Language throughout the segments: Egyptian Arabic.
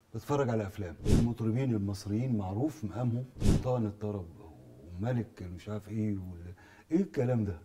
بتفرج على افلام المطربين المصريين معروف مقامهم سلطان الطرب وملك مش عارف ايه وال... ايه الكلام ده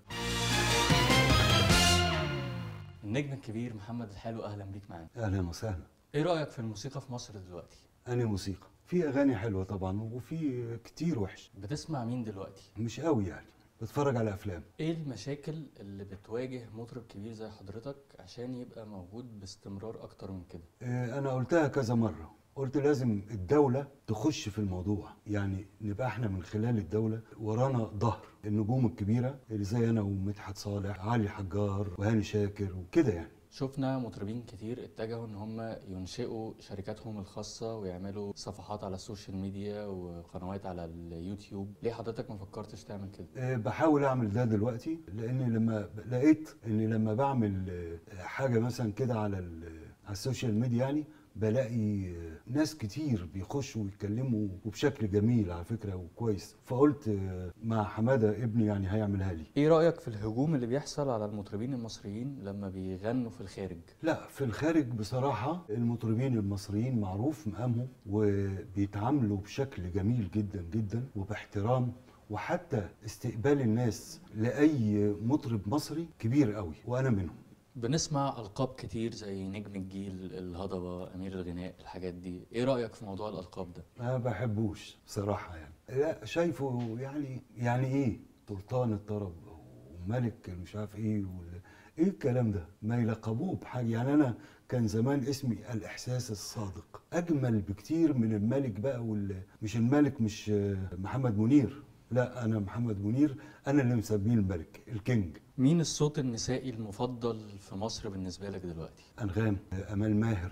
النجم الكبير محمد الحلو اهلا بيك معانا اهلا وسهلا ايه رايك في الموسيقى في مصر دلوقتي انا موسيقى في اغاني حلوه طبعا وفي كتير وحش بتسمع مين دلوقتي مش قوي يعني بتفرج على افلام ايه المشاكل اللي بتواجه مطرب كبير زي حضرتك عشان يبقى موجود باستمرار اكتر من كده آه، انا قلتها كذا مره قلت لازم الدولة تخش في الموضوع يعني نبقى احنا من خلال الدولة ورانا ظهر النجوم الكبيرة اللي زي انا ومدحت صالح علي حجار وهاني شاكر وكده يعني شفنا مطربين كتير اتجهوا ان هم ينشئوا شركاتهم الخاصة ويعملوا صفحات على السوشيال ميديا وقنوات على اليوتيوب ليه حضرتك ما فكرتش تعمل كده آه، بحاول اعمل ده دلوقتي لان لما ب- لقيت ان لما بعمل آه، حاجه مثلا كده على ال- على السوشيال ميديا يعني بلاقي آه، ناس كتير بيخشوا ويتكلموا وبشكل جميل على فكره وكويس فقلت آه، مع حماده ابني يعني هيعملها لي ايه رأيك في الهجوم اللي بيحصل على المطربين المصريين لما بيغنوا في الخارج لا في الخارج بصراحة المطربين المصريين معروف مقامهم وبيتعاملوا بشكل جميل جدا جدا وباحترام وحتى استقبال الناس لأي مطرب مصري كبير قوي وأنا منهم بنسمع ألقاب كتير زي نجم الجيل الهضبة أمير الغناء الحاجات دي إيه رأيك في موضوع الألقاب ده؟ ما بحبوش بصراحة يعني لا شايفه يعني يعني إيه سلطان الطرب وملك مش عارف إيه وال... إيه الكلام ده ما يلقبوه بحاجة يعني أنا كان زمان اسمي الإحساس الصادق أجمل بكتير من الملك بقى وال... مش الملك مش آه، محمد منير لا أنا محمد منير أنا اللي مسميه الملك الكينج مين الصوت النسائي المفضل في مصر بالنسبة لك دلوقتي؟ أنغام أمال ماهر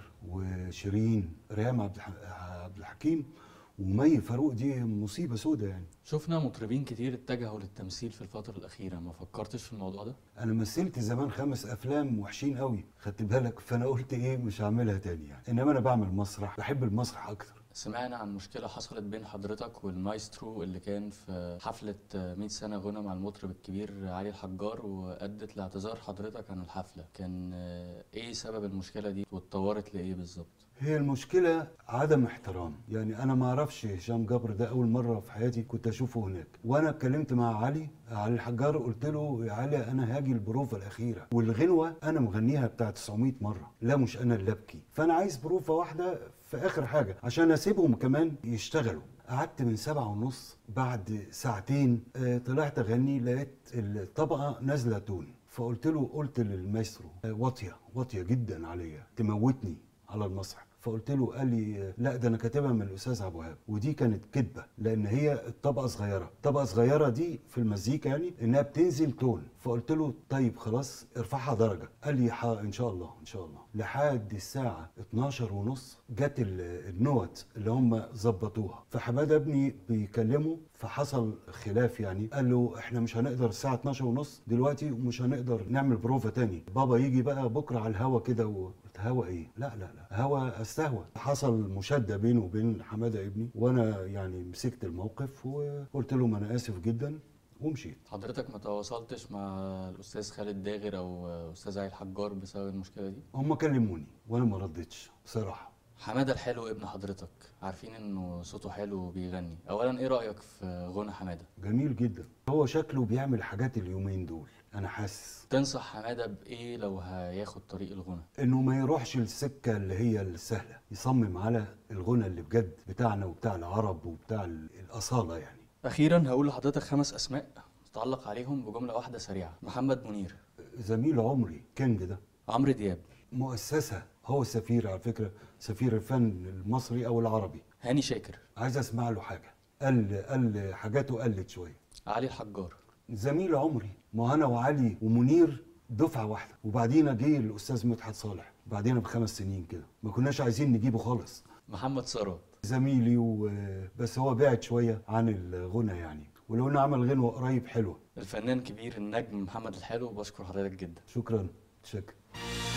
وشيرين ريهام عبد الح- عبد الحكيم ومي فاروق دي مصيبة سودة يعني شفنا مطربين كتير اتجهوا للتمثيل في الفترة الأخيرة ما فكرتش في الموضوع ده؟ انا مثلت زمان خمس افلام وحشين قوي خدت بالك فانا قلت ايه مش هعملها تاني يعني انما انا بعمل مسرح بحب المسرح اكتر سمعنا عن مشكلة حصلت بين حضرتك والمايسترو اللي كان في حفلة 100 سنة غنى مع المطرب الكبير علي الحجار وأدت لاعتذار حضرتك عن الحفلة كان آه، إيه سبب المشكلة دي واتطورت لإيه بالظبط؟ هي المشكلة عدم احترام يعني انا ما اعرفش هشام جبر ده اول مرة في حياتي كنت اشوفه هناك وانا اتكلمت مع علي علي الحجار قلت له يا علي انا هاجي البروفة الاخيرة والغنوة انا مغنيها بتاع 900 مرة لا مش انا اللي ابكي فانا عايز بروفة واحدة في اخر حاجة عشان اسيبهم كمان يشتغلوا قعدت من سبعة ونص بعد ساعتين آه، طلعت اغني لقيت الطبقة نازلة تون فقلت له قلت للمايسترو آه، واطية واطية جدا عليا تموتني على المسرح فقلت له قال لي لا ده انا كاتبها من الاستاذ ابو وهاب ودي كانت كذبه لان هي الطبقه صغيره الطبقه صغيره دي في المزيكا يعني انها بتنزل تون فقلت له طيب خلاص ارفعها درجه قال لي ح- ان شاء الله ان شاء الله لحد الساعه 12 ونص جت ال- النوت اللي هم ظبطوها فحماده ابني بيكلمه فحصل خلاف يعني قال له احنا مش هنقدر الساعه 12 ونص دلوقتي ومش هنقدر نعمل بروفا تاني بابا يجي بقى بكره على الهوا كده وقلت هوا ايه لا لا لا هوا استهوى حصل مشاده بينه وبين حماده ابني وانا يعني مسكت الموقف وقلت له ما انا اسف جدا ومشيت حضرتك ما تواصلتش مع الأستاذ خالد داغر أو أستاذ علي الحجار بسبب المشكلة دي؟ هم كلموني وانا ما ردتش بصراحه حمادة الحلو ابن حضرتك عارفين إنه صوته حلو وبيغني أولا إيه رأيك في غنى حمادة؟ جميل جدا هو شكله بيعمل حاجات اليومين دول انا حاسس تنصح حمادة بإيه لو هياخد طريق الغنى؟ انه ما يروحش السكه اللي هي السهله يصمم على الغنى اللي بجد بتاعنا وبتاع العرب وبتاع ال- الاصاله يعني أخيرا هقول لحضرتك خمس أسماء تتعلق عليهم بجملة واحدة سريعة محمد منير زميل عمري كينج ده عمرو دياب مؤسسه هو سفير على فكره سفير الفن المصري او العربي هاني شاكر عايز اسمع له حاجه قال قال حاجاته قلت شويه علي الحجار زميل عمري ما انا وعلي ومنير دفعه واحده وبعدين جه الاستاذ مدحت صالح بعدين بخمس سنين كده ما كناش عايزين نجيبه خالص محمد ثروت زميلي و... بس هو بعد شويه عن الغنى يعني ولو انه عمل غنوه قريب حلوه الفنان كبير النجم محمد الحلو بشكر حضرتك جدا شكرا شكرا